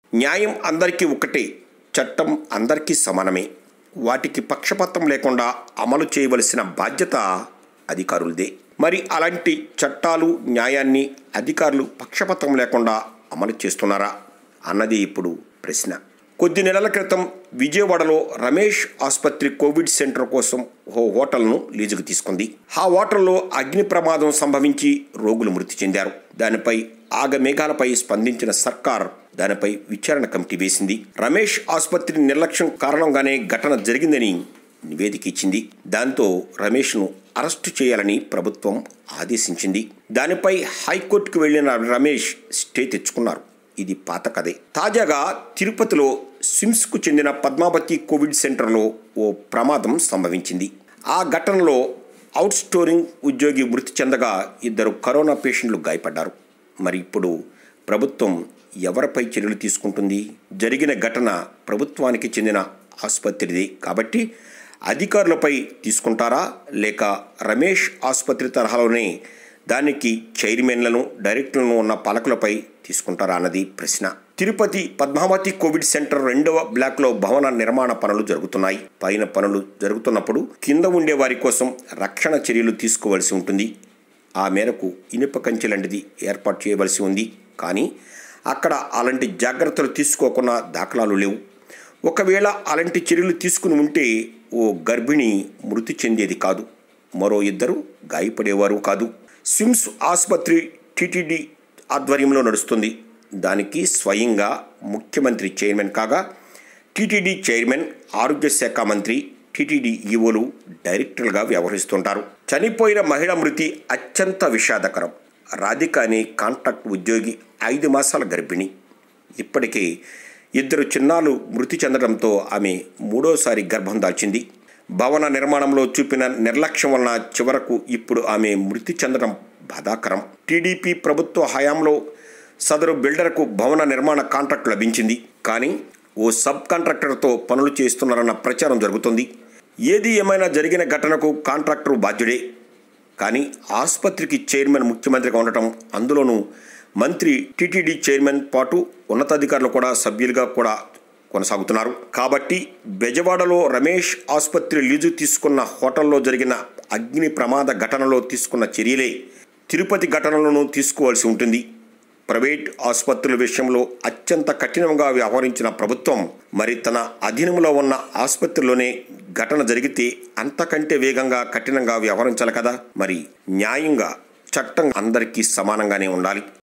న్యాయం అందరికీ ఒకటే చట్టం అందరికీ సమానమే వాటికి పక్షపాతం లేకుండా అమలు చేయవలసిన బాధ్యత అధికారులదే మరి అలాంటి చట్టాలు న్యాయాన్ని అధికారులు పక్షపాతం లేకుండా అమలు చేస్తున్నారా అన్నది ఇప్పుడు ప్రశ్న కొద్ది నెలల క్రితం విజయవాడలో రమేష్ ఆసుపత్రి కోవిడ్ సెంటర్ కోసం ఓ హోటల్ను లీజుకు తీసుకుంది ఆ హోటల్లో అగ్ని ప్రమాదం సంభవించి రోగులు మృతి చెందారు దానిపై ఆగమేఘాలపై స్పందించిన సర్కార్ దానిపై విచారణ కమిటీ వేసింది రమేష్ ఆసుపత్రి నిర్లక్ష్యం కారణంగానే ఘటన జరిగిందని నివేదిక ఇచ్చింది దాంతో రమేష్ను అరెస్టు చేయాలని ప్రభుత్వం ఆదేశించింది దానిపై హైకోర్టుకు వెళ్లిన రమేష్ స్టే తెచ్చుకున్నారు ఇది పాత కథే తాజాగా తిరుపతిలో సిమ్స్కు చెందిన పద్మావతి కోవిడ్ సెంటర్లో ఓ ప్రమాదం సంభవించింది ఆ ఘటనలో అవుట్ స్టోరింగ్ ఉద్యోగి మృతి చెందగా ఇద్దరు కరోనా పేషెంట్లు గాయపడ్డారు మరి ఇప్పుడు ప్రభుత్వం ఎవరిపై చర్యలు తీసుకుంటుంది జరిగిన ఘటన ప్రభుత్వానికి చెందిన ఆసుపత్రిది కాబట్టి అధికారులపై తీసుకుంటారా లేక రమేష్ ఆసుపత్రి తరహాలోనే దానికి చైర్మన్లను డైరెక్టర్లను ఉన్న పాలకులపై తీసుకుంటారా అన్నది ప్రశ్న తిరుపతి పద్మావతి కోవిడ్ సెంటర్ రెండవ బ్లాక్లో భవన నిర్మాణ పనులు జరుగుతున్నాయి పైన పనులు జరుగుతున్నప్పుడు కింద ఉండే వారి కోసం రక్షణ చర్యలు తీసుకోవలసి ఉంటుంది ఆ మేరకు ఇనుప కంచె లాంటిది ఏర్పాటు చేయవలసి ఉంది కానీ అక్కడ అలాంటి జాగ్రత్తలు తీసుకోకుండా దాఖలాలు లేవు ఒకవేళ అలాంటి చర్యలు తీసుకుని ఉంటే ఓ గర్భిణి మృతి చెందేది కాదు మరో ఇద్దరు గాయపడేవారు కాదు సిమ్స్ ఆసుపత్రి టీటీడీ ఆధ్వర్యంలో నడుస్తుంది దానికి స్వయంగా ముఖ్యమంత్రి చైర్మన్ కాగా టీటీడీ చైర్మన్ ఆరోగ్య శాఖ మంత్రి టీటీడీ ఈవోలు డైరెక్టర్లుగా వ్యవహరిస్తుంటారు చనిపోయిన మహిళ మృతి అత్యంత విషాదకరం రాధిక అనే కాంట్రాక్ట్ ఉద్యోగి ఐదు మాసాల గర్భిణి ఇప్పటికే ఇద్దరు చిన్నాలు మృతి చెందడంతో ఆమె మూడోసారి గర్భం దాల్చింది భవన నిర్మాణంలో చూపిన నిర్లక్ష్యం వలన చివరకు ఇప్పుడు ఆమె మృతి చెందడం బాధాకరం టీడీపీ ప్రభుత్వ హయాంలో సదరు బిల్డర్కు భవన నిర్మాణ కాంట్రాక్ట్ లభించింది కానీ ఓ సబ్ కాంట్రాక్టర్తో పనులు చేస్తున్నారన్న ప్రచారం జరుగుతుంది ఏది ఏమైనా జరిగిన ఘటనకు కాంట్రాక్టర్ బాధ్యుడే కానీ ఆసుపత్రికి చైర్మన్ ముఖ్యమంత్రిగా ఉండటం అందులోనూ మంత్రి టీటీడీ చైర్మన్ పాటు ఉన్నతాధికారులు కూడా సభ్యులుగా కూడా కొనసాగుతున్నారు కాబట్టి బెజవాడలో రమేష్ ఆసుపత్రి లీజు తీసుకున్న హోటల్లో జరిగిన అగ్ని ప్రమాద ఘటనలో తీసుకున్న చర్యలే తిరుపతి ఘటనలోనూ తీసుకోవాల్సి ఉంటుంది ప్రైవేట్ ఆసుపత్రుల విషయంలో అత్యంత కఠినంగా వ్యవహరించిన ప్రభుత్వం మరి తన అధీనంలో ఉన్న ఆసుపత్రిలోనే ఘటన జరిగితే అంతకంటే వేగంగా కఠినంగా వ్యవహరించాలి కదా మరి న్యాయంగా చట్టం అందరికీ సమానంగానే ఉండాలి